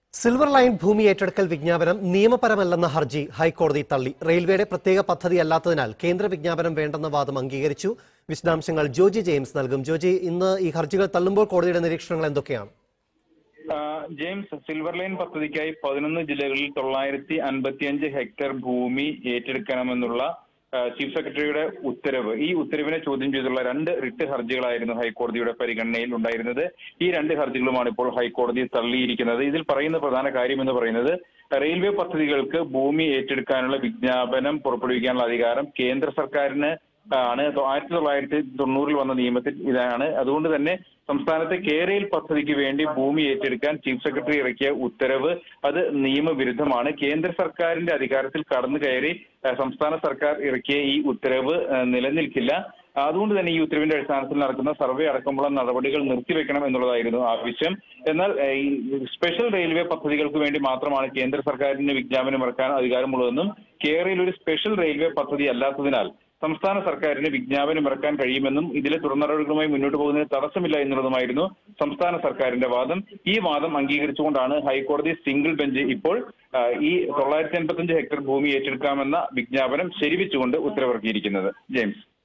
silver line ഭൂമി ഏറ്റെടുക്കൽ വിജ്ഞാപനം നിയമപരമല്ലെന്ന ഹർജി ഹൈക്കോടതി തള്ളി റെയിൽവേയുടെ പ്രത്യേക പദ്ധതി അല്ലാത്തതിനാൽ കേന്ദ്ര വിജ്ഞാപനം വേണ്ടെന്ന വാദം അംഗീകരിച്ചു വിശദാംശങ്ങൾ ജോജി ജെയിംസ് നൽകും ജോജി ഇന്ന് ഈ ഹർജികൾ തള്ളുമ്പോൾ കോടതിയുടെ നിരീക്ഷണങ്ങൾ എന്തൊക്കെയാണ് ആ, ജെയിംസ് സിൽവർ ലൈൻ പദ്ധതിക്കായി പതിനൊന്ന് ജില്ലകളിൽ തൊള്ളായിരത്തി അൻപത്തിയഞ്ച് ഹെക്ടർ ഭൂമി ഏറ്റെടുക്കണമെന്നുള്ള ആ, ചീഫ് സെക്രട്ടറിയുടെ ഉത്തരവ് ഈ ഉത്തരവിനെ ചോദ്യം ചെയ്തുള്ള രണ്ട് റിട്ട് ഹർജികളായിരുന്നു ഹൈക്കോടതിയുടെ പരിഗണനയിൽ ഉണ്ടായിരുന്നത് ഈ രണ്ട് ഹർജികളുമാണ് ഇപ്പോൾ ഹൈക്കോടതി തള്ളിയിരിക്കുന്നത് ഇതിൽ പറയുന്ന പ്രധാന കാര്യം എന്ന് പറയുന്നത് റെയിൽവേ പദ്ധതികൾക്ക് ഭൂമി ഏറ്റെടുക്കാനുള്ള വിജ്ഞാപനം പുറപ്പെടുവിക്കാനുള്ള അധികാരം കേന്ദ്ര സർക്കാരിന് ആണ് ആയിരത്തി തൊള്ളായിരത്തി തൊണ്ണൂറിൽ വന്ന നിയമത്തിൽ ഇതാണ് അതുകൊണ്ട് തന്നെ സംസ്ഥാനത്തെ കേരയിൽ പദ്ധതിക്ക് വേണ്ടി ഭൂമി ഏറ്റെടുക്കാൻ ചീഫ് സെക്രട്ടറി ഇറക്കിയ ഉത്തരവ് അത് നിയമവിരുദ്ധമാണ് കേന്ദ്ര സർക്കാരിന്റെ അധികാരത്തിൽ കടന്നു കയറി ആ, സംസ്ഥാന സർക്കാർ ഇറക്കിയ ഈ ഉത്തരവ് ആ, നിലനിൽക്കില്ല അതുകൊണ്ട് തന്നെ ഈ ഉത്തരവിന്റെ അടിസ്ഥാനത്തിൽ നടക്കുന്ന സർവേ അടക്കമുള്ള നടപടികൾ നിർത്തിവെക്കണം എന്നുള്ളതായിരുന്നു ആവശ്യം എന്നാൽ ഏഹ്, ഈ സ്പെഷ്യൽ റെയിൽവേ പദ്ധതികൾക്ക് വേണ്ടി മാത്രമാണ് കേന്ദ്ര സർക്കാരിന് വിജ്ഞാപനം ഇറക്കാൻ അധികാരമുള്ളതെന്നും കേരളയിൽ ഒരു സ്പെഷ്യൽ റെയിൽവേ പദ്ധതി അല്ലാത്തതിനാൽ സംസ്ഥാന സർക്കാരിന് വിജ്ഞാപനം ഇറക്കാൻ കഴിയുമെന്നും ഇതിലെ തുടർനടപടികളുമായി മുന്നോട്ട് പോകുന്നതിന് തടസ്സമില്ല എന്നുള്ളതുമായിരുന്നു സംസ്ഥാന സർക്കാരിന്റെ വാദം ഈ വാദം അംഗീകരിച്ചുകൊണ്ടാണ് ഹൈക്കോടതി സിംഗിൾ ബെഞ്ച് ഇപ്പോൾ ആ, ഈ തൊള്ളായിരത്തി അൻപത്തഞ്ച് ഹെക്ടർ ഭൂമി ഏറ്റെടുക്കാമെന്ന വിജ്ഞാപനം ശരിവെച്ചുകൊണ്ട് ഉത്തരവിറക്കിയിരിക്കുന്നത് ജെയിംസ്